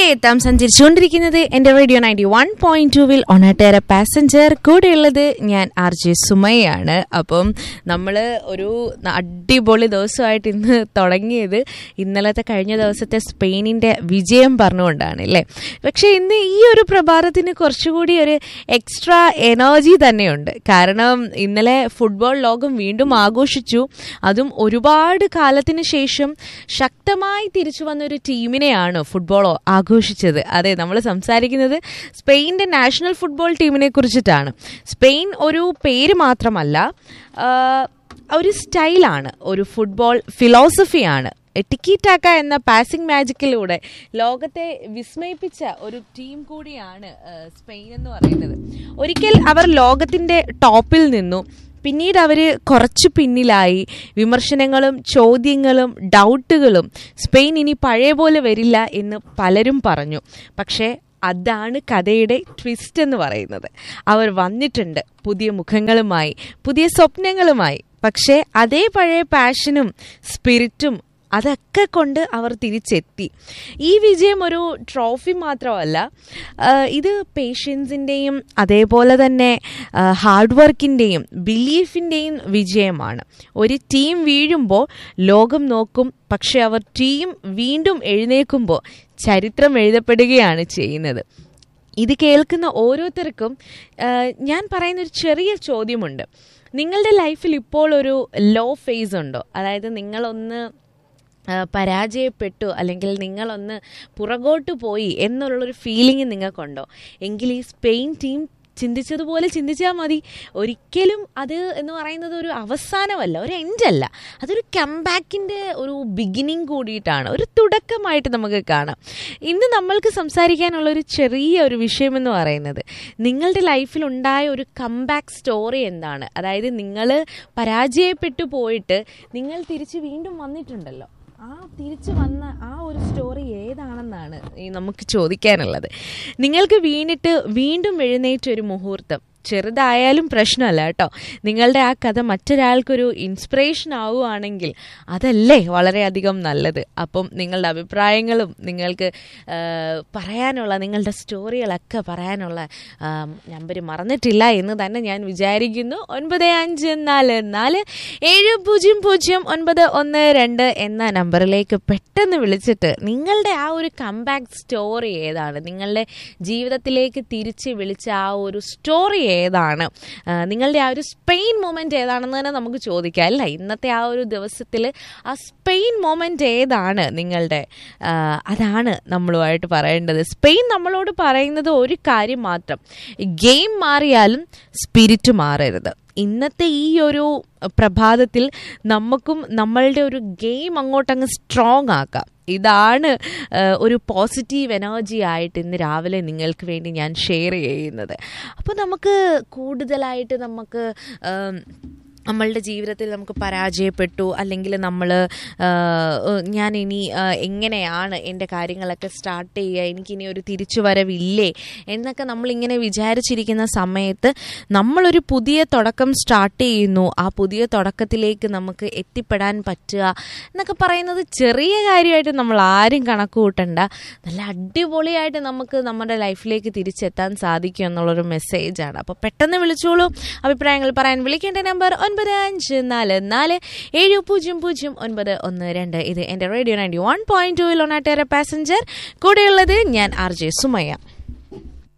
എത്താം സഞ്ചരിച്ചുകൊണ്ടിരിക്കുന്നത് എന്റെ radio ninety one point ടുവിൽ ഒണാട്ടേറെ പാസഞ്ചർ കൂടെയുള്ളത് ഞാൻ ആർ ജെ സുമയാണ് അപ്പം നമ്മൾ ഒരു അടിപൊളി ദിവസമായിട്ട് ഇന്ന് തുടങ്ങിയത് ഇന്നലത്തെ കഴിഞ്ഞ ദിവസത്തെ സ്പെയിനിന്റെ വിജയം പറഞ്ഞുകൊണ്ടാണ് അല്ലേ പക്ഷെ ഇന്ന് ഈ ഒരു പ്രഭാതത്തിന് കുറച്ചുകൂടി ഒരു എക്സ്ട്രാ എനർജി തന്നെയുണ്ട് കാരണം ഇന്നലെ ഫുട്ബോൾ ലോകം വീണ്ടും ആഘോഷിച്ചു അതും ഒരുപാട് കാലത്തിന് ശേഷം ശക്തമായി തിരിച്ചു വന്ന ഒരു ടീമിനെയാണ് ഫുട്ബോൾ ആഘോഷിച്ചത് അതെ നമ്മൾ സംസാരിക്കുന്നത് സ്പെയിൻ്റെ നാഷണൽ ഫുട്ബോൾ ടീമിനെ കുറിച്ചിട്ടാണ് സ്പെയിൻ ഒരു പേര് മാത്രമല്ല ആ, ഒരു സ്റ്റൈലാണ് ഒരു ഫുട്ബോൾ ഫിലോസഫിയാണ് ടിക്കി ടാക്ക എന്ന പാസിംഗ് മാജിക്കിലൂടെ ലോകത്തെ വിസ്മയിപ്പിച്ച ഒരു ടീം കൂടിയാണ് ആ, സ്പെയിൻ എന്ന് പറയുന്നത് ഒരിക്കൽ അവർ ലോകത്തിന്റെ ടോപ്പിൽ നിന്നു പിന്നീട് അവർ കുറച്ച് പിന്നിലായി വിമർശനങ്ങളും ചോദ്യങ്ങളും ഡൗട്ടുകളും സ്പെയിൻ ഇനി പഴയ പോലെ വരില്ല എന്ന് പലരും പറഞ്ഞു പക്ഷേ അതാണ് കഥയുടെ ട്വിസ്റ്റ് എന്ന് പറയുന്നത് അവർ വന്നിട്ടുണ്ട് പുതിയ മുഖങ്ങളുമായി പുതിയ സ്വപ്നങ്ങളുമായി പക്ഷേ അതേ പഴയ പാഷനും സ്പിരിറ്റും അതൊക്കെ കൊണ്ട് അവർ തിരിച്ചെത്തി ഈ വിജയം ഒരു ട്രോഫി മാത്രമല്ല ആ, ഇത് പേഷ്യൻസിൻ്റെയും അതേപോലെ തന്നെ ഹാർഡ് വർക്കിൻ്റെയും ബിലീഫിൻ്റെയും വിജയമാണ് ഒരു ടീം വീഴുമ്പോൾ ലോകം നോക്കും പക്ഷെ അവർ ടീം വീണ്ടും എഴുന്നേൽക്കുമ്പോൾ ചരിത്രം എഴുതപ്പെടുകയാണ് ചെയ്യുന്നത് ഇത് കേൾക്കുന്ന ഓരോരുത്തർക്കും ആ, ഞാൻ പറയുന്ന ഒരു ചെറിയ ചോദ്യമുണ്ട് നിങ്ങളുടെ ലൈഫിൽ ഇപ്പോൾ ഒരു ലോ ഫേസ് ഉണ്ടോ അതായത് നിങ്ങളൊന്ന് ആ, പരാജയപ്പെട്ടു അല്ലെങ്കിൽ നിങ്ങളൊന്ന് പുറകോട്ട് പോയി എന്നുള്ളൊരു ഫീലിംഗ് നിങ്ങൾക്കുണ്ടോ എങ്കിൽ ഈ സ്പെയിൻ ടീം ചിന്തിച്ചതുപോലെ ചിന്തിച്ചാൽ മതി ഒരിക്കലും അത് എന്ന് പറയുന്നത് ഒരു അവസാനമല്ല ഒരു എൻഡ് അല്ല അതൊരു കംബാക്കിൻ്റെ ഒരു ബിഗിനിങ് കൂടിയിട്ടാണ് ഒരു തുടക്കമായിട്ട് നമുക്ക് കാണാം ഇന്ന് നമ്മൾക്ക് സംസാരിക്കാനുള്ള ഒരു ചെറിയ ഒരു വിഷയം എന്ന് പറയുന്നത് നിങ്ങളുടെ ലൈഫിൽ ഉണ്ടായ ഒരു കംബാക്ക് സ്റ്റോറി എന്താണ് അതായത് നിങ്ങൾ പരാജയപ്പെട്ടു പോയിട്ട് നിങ്ങൾ തിരിച്ച് വീണ്ടും വന്നിട്ടുണ്ടല്ലോ ആ തിരിച്ചു വന്ന ആ ഒരു സ്റ്റോറി ഏതാണെന്നാണ് ഈ നമുക്ക് ചോദിക്കാനുള്ളത് നിങ്ങൾക്ക് വീണിട്ട് വീണ്ടും എഴുന്നേറ്റ ഒരു മുഹൂർത്തം ചെറുതായാലും പ്രശ്നമല്ല കേട്ടോ നിങ്ങളുടെ ആ കഥ മറ്റൊരാൾക്കൊരു ഇൻസ്പിറേഷൻ ആവുകയാണെങ്കിൽ അതല്ലേ വളരെയധികം നല്ലത് അപ്പം നിങ്ങളുടെ അഭിപ്രായങ്ങളും നിങ്ങൾക്ക് ആ, പറയാനുള്ള നിങ്ങളുടെ സ്റ്റോറികളൊക്കെ പറയാനുള്ള നമ്പർ മറന്നിട്ടില്ല എന്ന് തന്നെ ഞാൻ വിചാരിക്കുന്നു ഒൻപത് അഞ്ച് നാല് നാല് ഏഴ് പൂജ്യം പൂജ്യം ഒൻപത് ഒന്ന് രണ്ട് എന്ന നമ്പറിലേക്ക് പെട്ടെന്ന് വിളിച്ചിട്ട് നിങ്ങളുടെ ആ ഒരു കംബാക്ക് സ്റ്റോറി ഏതാണ് നിങ്ങളുടെ ജീവിതത്തിലേക്ക് തിരിച്ച് വിളിച്ച ആ ഒരു സ്റ്റോറി ഏതാണ് ആ, നിങ്ങളുടെ ആ ഒരു സ്പെയിൻ മൊമെന്റ് ഏതാണെന്ന് തന്നെ നമുക്ക് ചോദിക്കാം അല്ല ഇന്നത്തെ ആ ഒരു ദിവസത്തിൽ ആ സ്പെയിൻ മൊമെന്റ് ഏതാണ് നിങ്ങളുടെ ആ, അതാണ് നമ്മളുമായിട്ട് പറയേണ്ടത് സ്പെയിൻ നമ്മളോട് പറയുന്നത് ഒരു കാര്യം മാത്രം ഗെയിം മാറിയാലും സ്പിരിറ്റ് മാറരുത് ഇന്നത്തെ ഈ ഒരു പ്രഭാതത്തിൽ നമുക്കും നമ്മളുടെ ഒരു ഗെയിം അങ്ങോട്ടങ്ങ് സ്ട്രോങ് ആക്കാം ഇതാണ് ആ, ഒരു പോസിറ്റീവ് എനർജി ആയിട്ട് ഇന്ന് രാവിലെ നിങ്ങൾക്ക് വേണ്ടി ഞാൻ ഷെയർ ചെയ്യുന്നത് അപ്പോൾ നമുക്ക് കൂടുതലായിട്ട് നമുക്ക് ആം, നമ്മളുടെ ജീവിതത്തിൽ നമുക്ക് പരാജയപ്പെട്ടു അല്ലെങ്കിൽ നമ്മൾ ഞാൻ ഇനി ആ, എങ്ങനെയാണ് എൻ്റെ കാര്യങ്ങളൊക്കെ സ്റ്റാർട്ട് ചെയ്യുക എനിക്കിനി ഒരു തിരിച്ചുവരവില്ലേ എന്നൊക്കെ നമ്മളിങ്ങനെ വിചാരിച്ചിരിക്കുന്ന സമയത്ത് നമ്മളൊരു പുതിയ തുടക്കം സ്റ്റാർട്ട് ചെയ്യുന്നു ആ പുതിയ തുടക്കത്തിലേക്ക് നമുക്ക് എത്തിപ്പെടാൻ പറ്റുക എന്നൊക്കെ പറയുന്നത് ചെറിയ കാര്യമായിട്ട് നമ്മൾ ആരും കണക്ക് കൂട്ടണ്ട നല്ല അടിപൊളിയായിട്ട് നമുക്ക് നമ്മുടെ ലൈഫിലേക്ക് തിരിച്ചെത്താൻ സാധിക്കും എന്നുള്ളൊരു മെസ്സേജാണ് അപ്പോൾ പെട്ടെന്ന് വിളിച്ചോളൂ അഭിപ്രായങ്ങൾ പറയാൻ വിളിക്കേണ്ട നമ്പർ ഒൻപത് അഞ്ച് നാല് നാല് ഏഴ് പൂജ്യം പൂജ്യം ഒൻപത് ഒന്ന് രണ്ട് ഇത് എൻ്റെ radio ninety one point two ഒണാട്ടേറെ പാസഞ്ചർ കൂടെയുള്ളത് ഞാൻ ആർ ജെ സുമയ്യ